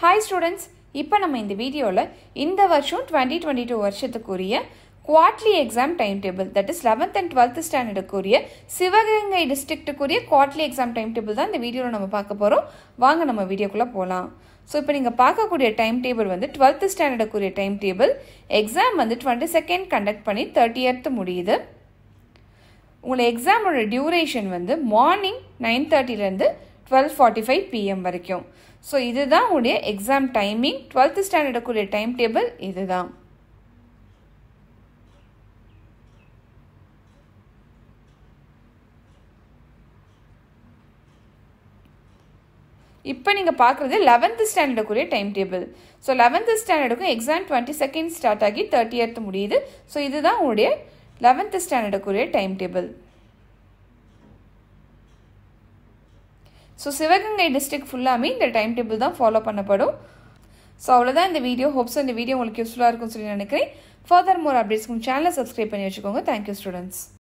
hi students இப்போ நம்ம இந்த வீடியோவில் இந்த வருஷம் டுவெண்ட்டி டுவெண்ட்டி டூ வருஷத்துக்குரிய quarterly exam time table that is eleventh and twelfth ஸ்டாண்டர்டுக்குரிய சிவகங்கை டிஸ்ட்ரிக்ட்டுக்குரிய குவார்ட்லி எக்ஸாம் டைம் டேபிள் தான் இந்த வீடியோவில் நம்ம பார்க்க போகிறோம் வாங்க நம்ம வீடியோக்குள்ளே போகலாம் ஸோ இப்போ நீங்கள் பார்க்கக்கூடிய டைம் டேபிள் வந்து டுவெல்த் ஸ்டாண்டர்டுக்குரிய டைம் டேபிள் எக்ஸாம் வந்து டுவெண்ட்டி செகண்ட் கண்டக்ட் பண்ணி தேர்ட்டி முடியுது உங்களை எக்ஸாமோட டியூரேஷன் வந்து மார்னிங் நைன் தேர்ட்டிலேருந்து டுவெல் ஃபார்ட்டி ஃபைவ் பிஎம் வரைக்கும் ஸோ இதுதான் உங்களுடைய எக்ஸாம் டைமிங் டுவெல்த் ஸ்டாண்டர்டுக்குரிய டைம் டேபிள் இதுதான் இப்போ நீங்கள் பார்க்குறது லெவன்த்து ஸ்டாண்டர்டுக்குரிய டைம் டேபிள் ஸோ லெவன்த்து ஸ்டாண்டர்டுக்கும் எக்ஸாம் டுவெண்ட்டி செகண்ட் ஸ்டார்ட் ஆகி தேர்ட்டி முடியுது ஸோ இதுதான் உங்களுடைய லெவன்த்து ஸ்டாண்டர்டுக்குரிய time table so Sivaganga district ஃபுல்லாமே இந்த டைம் டேபிள் தான் ஃபாலோ பண்ணப்படும் ஸோ அவ்வளோதான் இந்த வீடியோ ஹோப்ஸ் இந்த வீடியோ உங்களுக்கு யூஸ்ஃபுல்லாக இருக்கும்னு சொல்லி நினைக்கிறேன் ஃபர்தர் மோர் அப்டேட்ஸ்க்கு சேனலை சப்ஸ்கிரைப் பண்ணி வச்சுக்கோங்க தேங்க்யூ ஸ்டூடெண்ட்ஸ்